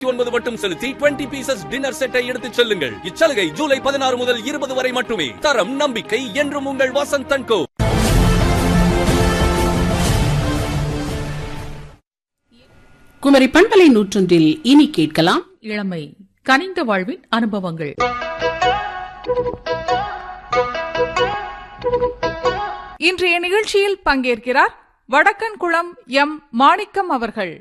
ஒன்பது மட்டும் செலுத்தி 20 பீசஸ் டின்னர் செட்டை எடுத்துச் செல்லுங்கள் இச்சலுகை ஜூலை பதினாறு முதல் இருபது வரை மட்டுமே தரம் நம்பிக்கை என்றும் உங்கள் வசந்தன் கோ குமரி பண்பலை நூற்றொன்றில் இனி கேட்கலாம் இளமை கனிந்த வாழ்வின் அனுபவங்கள் இன்றைய நிகழ்ச்சியில் பங்கேற்கிறார் வடக்கன்குளம் எம் மாணிக்கம் அவர்கள்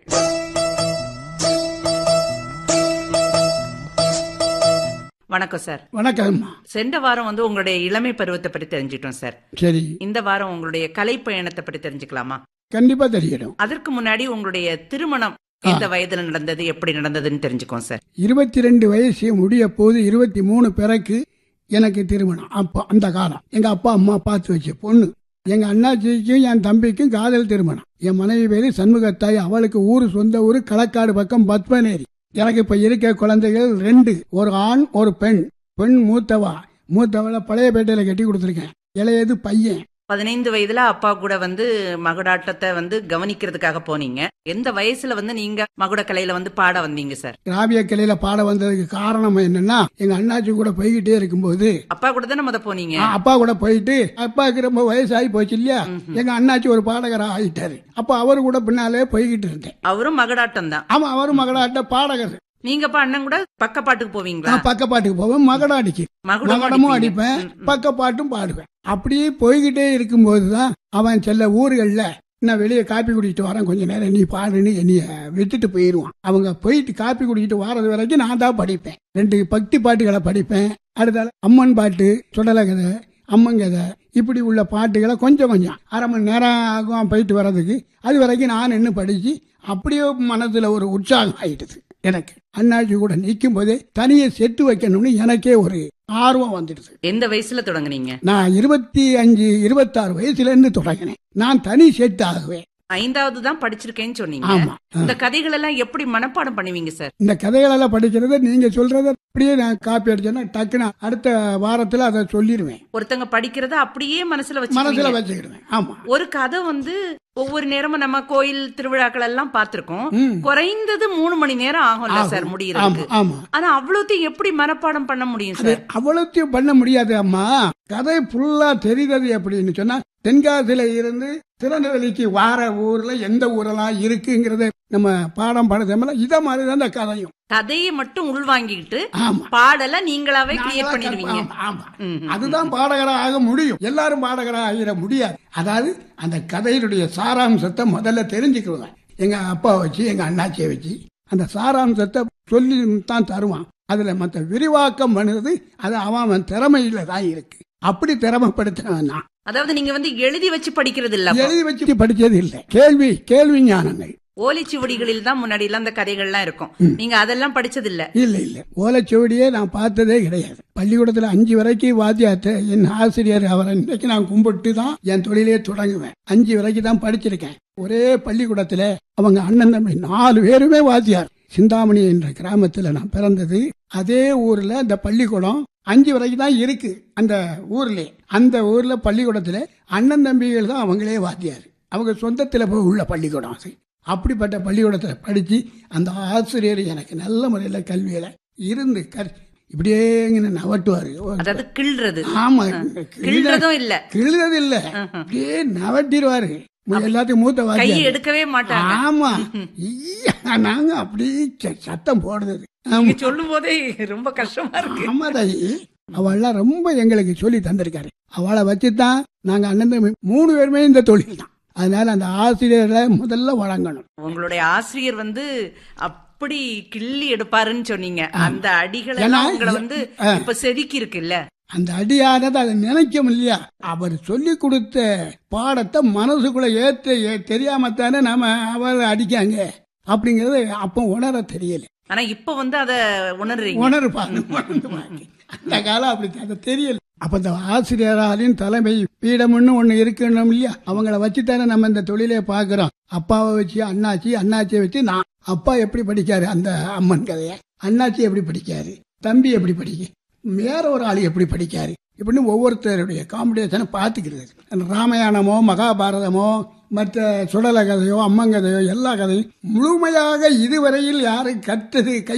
வணக்கம் சார் வணக்கம்மா சென்ற வாரம் வந்து உங்களுடைய இளமை பருவத்தை பற்றி தெரிஞ்சிட்டோம் சார் சரி இந்த வாரம் உங்களுடைய கலை பயணத்தை பற்றி தெரிஞ்சுக்கலாமா கண்டிப்பா தெரியணும் அதற்கு முன்னாடி உங்களுடைய திருமணம் எந்த வயதுல நடந்தது எப்படி நடந்ததுன்னு தெரிஞ்சுக்கோம் சார் இருபத்தி ரெண்டு வயசு முடிய போது இருபத்தி மூணு பிறகு எனக்கு திருமணம் அப்போ அந்த காலம் எங்க அப்பா அம்மா பார்த்து வச்ச பொண்ணு எங்க அண்ணாச்சிக்கும் என் தம்பிக்கும் காதல் திருமணம் என் மனைவி பேரு சண்முகத்தாய் அவளுக்கு ஊரு சொந்த ஊரு களக்காடு பக்கம் பத்மநேரி எனக்கு இப்ப இருக்க குழந்தைகள் ரெண்டு ஒரு ஆண் ஒரு பெண் பெண் மூத்தவா மூத்தவளை பழையப்பேட்டையில கட்டி கொடுத்துருக்கேன் இளையது பையன் பதினைந்து வயதுல அப்பா கூட வந்து மகுடாட்டத்தை வந்து கவனிக்கிறதுக்காக போனீங்க எந்த வயசுல வந்து நீங்க மகுட கலையில வந்து பாட வந்தீங்க சார் கிராமிய கிளையில பாட வந்ததுக்கு காரணம் என்னன்னா எங்க அண்ணாச்சி கூட போய்கிட்டே இருக்கும்போது அப்பா கூட தானே முத போனீங்க ஆ, அப்பா கூட போயிட்டு அப்பாவுக்கு ரொம்ப வயசாகி போச்சு இல்லையா எங்க அண்ணாச்சி ஒரு பாடகரா ஆயிட்டாரு அப்ப அவரு கூட பின்னாலே போய்கிட்டு இருந்தேன் அவரும் மகுடாட்டம் தான் ஆமா அவரும் மகளாட்ட பாடகர் நீங்க அப்ப அண்ணன் கூட பக்கப்பாட்டுக்கு போவீங்களா நான் பக்கப்பாட்டுக்கு போவேன் மகடாடிக்கு மகுடமும் மகடமும் அடிப்பீங்க. அடிப்பேன் ம், ம். பக்கப்பாட்டும் பாடுவேன் அப்படியே போய்கிட்டே இருக்கும்போதுதான் அவன் செல்ல ஊர்கள்ல நான் வெளியே காப்பி குடிச்சிட்டு வரேன் கொஞ்ச நேரம் நீ பாடுன்னு என்னைய விட்டுட்டு போயிருவான் அவங்க போயிட்டு காப்பி குடிச்சிட்டு வாரது வரைக்கும் நான் தான் படிப்பேன் ரெண்டு பக்தி பாட்டுகளை படிப்பேன் அடுத்தால அம்மன் பாட்டு சுடல கதை அம்மன் கதை இப்படி உள்ள பாட்டுகளை கொஞ்சம் கொஞ்சம் அரை மணி நேரம் ஆகும் போயிட்டு வர்றதுக்கு அது வரைக்கும் நான் நின்று படிச்சு அப்படியே மனசுல ஒரு உற்சாகம் ஆயிடுது எனக்கு அண்ணாச்சி கூட நிற்கும் போதே தனியை செட்டு வைக்கணும்னு எனக்கே ஒரு ஆர்வம் வந்துடுது எந்த வயசுல தொடங்குனீங்க நான் இருபத்தி அஞ்சு இருபத்தாறு வயசுல இருந்து தொடங்கினேன் நான் தனி செட் ஆகுவேன் ஐந்தாவது தான் படிச்சிருக்கேன்னு சொன்னீங்க ஆமா இந்த கதைகள் எல்லாம் எப்படி மனப்பாடம் பண்ணுவீங்க சார் இந்த கதைகளெல்லாம் படிக்கிறத நீங்க சொல்றத அப்படியே நான் காப்பி அடிச்சேன்னா டக்குன்னு அடுத்த வாரத்துல அதை சொல்லிடுவேன் ஒருத்தங்க படிக்கிறத அப்படியே மனசுல மனசுல வச்சு வச்சுக்கிடுவேன் ஆமா ஒரு கதை வந்து ஒவ்வொரு நேரமும் நம்ம கோயில் திருவிழாக்கள் எல்லாம் பார்த்திருக்கோம் ம். குறைந்தது மூணு மணி நேரம் ஆகும்ல ஆகும். சார் ஆமா முடியறதுக்கு ஆமா ஆனா அவ்வளோத்தையும் எப்படி மனப்பாடம் பண்ண முடியும் அது சார் அவ்வளோத்தையும் பண்ண முடியாது அம்மா கதை ஃபுல்லா தெரிகிறது எப்படின்னு சொன்னா தென்காசியில இருந்து திருநெல்வேலிக்கு வார ஊர்ல எந்த ஊரெல்லாம் இருக்குங்கிறத நம்ம பாடம் படுத்தோம்ல இத மாதிரி தான் இந்த கதையும் கதையை மட்டும் உள்வாங்கிக்கிட்டு ஆமா பாடல நீங்களாவே கிரியேட் நாங்களா பண்ணிடுவீங்க கற்ப- ஆமா, ஆமா. ம், ம், அதுதான் பாடகரா ஆக முடியும் எல்லாரும் பாடகரா ஆகிட முடியாது அதாவது அந்த கதையினுடைய சாராம்சத்தை முதல்ல தெரிஞ்சுக்குவேன் எங்க அப்பா வச்சு எங்க அண்ணாச்சியை வச்சு அந்த சாராம்சத்தை சொல்லி தான் தருவான் அதுல மத்த விரிவாக்கம் பண்ணுறது அது அவன் அவன் திறமையில தான் இருக்கு அப்படி திறமைப்படுத்தினவன் நான் அதாவது நீங்க வந்து எழுதி வச்சு படிக்கிறது இல்ல அப்போ. எழுதி வச்சு படிச்சது இல்லை கேள்வி கேள்வி ஞானங்கள் ஓலைச்சுவடிகளில் தான் முன்னாடி எல்லாம் அந்த கதைகள்லாம் இருக்கும் நீங்க அதெல்லாம் படிச்சது இல்ல இல்ல இல்ல ஓலைச்சுவடியே நான் பார்த்ததே கிடையாது பள்ளிக்கூடத்துல அஞ்சு வரைக்கும் வாத்தியாத்த என் ஆசிரியர் அவரை இன்னைக்கு நான் கும்பிட்டு தான் என் தொழிலே தொடங்குவேன் அஞ்சு வரைக்கும் தான் படிச்சிருக்கேன் ஒரே பள்ளிக்கூடத்துல அவங்க அண்ணன் தம்பி நாலு பேருமே வாத்தியார் சிந்தாமணி என்ற கிராமத்துல நான் பிறந்தது அதே ஊர்ல அந்த பள்ளிக்கூடம் அஞ்சு வரைக்கும் தான் இருக்கு அந்த ஊர்ல அந்த ஊர்ல பள்ளிக்கூடத்துல அண்ணன் தம்பிகள் தான் அவங்களே வாத்தியார் அவங்க சொந்தத்துல போய் உள்ள பள்ளிக்கூடம் அது அப்படிப்பட்ட பள்ளிக்கூடத்துல படிச்சு அந்த ஆசிரியர் எனக்கு நல்ல முறையில கல்வியில இருந்து கற்- இப்படியே இങ്ങനെ நவட்டுவாரு அதாவது கிள்றது ஆமா கிள்றதும் இல்ல கிழுறது இல்ல அப்படியே நவட்டிடுவாரு எல்லாத்தையும் மூத்த கையை வாத்தியார் எடுக்கவே மாட்டாங்க ஆமா ஈயா, நாங்க அப்படியே ச- சத்தம் போடுறது ஆமா நீங்க சொல்லும் போதே ரொம்ப கஷ்டமா இருக்கு ஆமா தாயி அவள்லாம் ரொம்ப எங்களுக்கு சொல்லி தந்திருக்காரு அவளை வச்சுதான் நாங்க அண்ணன் தம்பி மூணு பேருமே இந்த தொழில் தான் அதனால அந்த ஆசிரியரை முதல்ல வழங்கணும் உங்களுடைய ஆசிரியர் வந்து அப்படி கிள்ளி எடுப்பாருன்னு சொன்னீங்க அந்த அடிகளை ஏன்னா, எல்லாம் உங்களை வந்து ஆ. இப்ப செதுக்கி இருக்குல்ல அந்த அடியானது அதை நினைக்கும் இல்லையா அவர் சொல்லி கொடுத்த பாடத்தை மனசுக்குள்ள ஏற்ற ஏ- தெரியாமத்தானே நாம அவர் அடிக்காங்க அப்படிங்கறது அப்ப உணர தெரியல ஆனா இப்ப வந்து அத உணர்றீங்க உணர்ப்பாங்க உணர்ந்துப்பாங்க. அந்த காலம் அப்படி அதை தெரியல அப்ப இந்த ஆசிரியராலையும் தலைமை பீடம்னு ஒண்ணு இருக்கணும் இல்லையா அவங்கள வச்சுத்தானே நம்ம இந்த தொழிலே பாக்குறோம் அப்பாவை வச்சு அண்ணாச்சி அண்ணாச்சியை வச்சு நான் அப்பா எப்படி படிக்காரு அந்த அம்மன் கதைய அண்ணாச்சி எப்படி படிக்காரு தம்பி எப்படி படிக்க வேற ஒரு ஆள் எப்படி படிக்காரு இப்படின்னு ஒவ்வொருத்தருடைய காம்படிஷனை பார்த்துக்கிறது அந்த ராமாயணமோ மகாபாரதமோ மற்ற சுடல கதையோ அம்மங்கதையோ எல்லா கதையும் முழுமையாக இதுவரையில் யாரும் கற்றது கை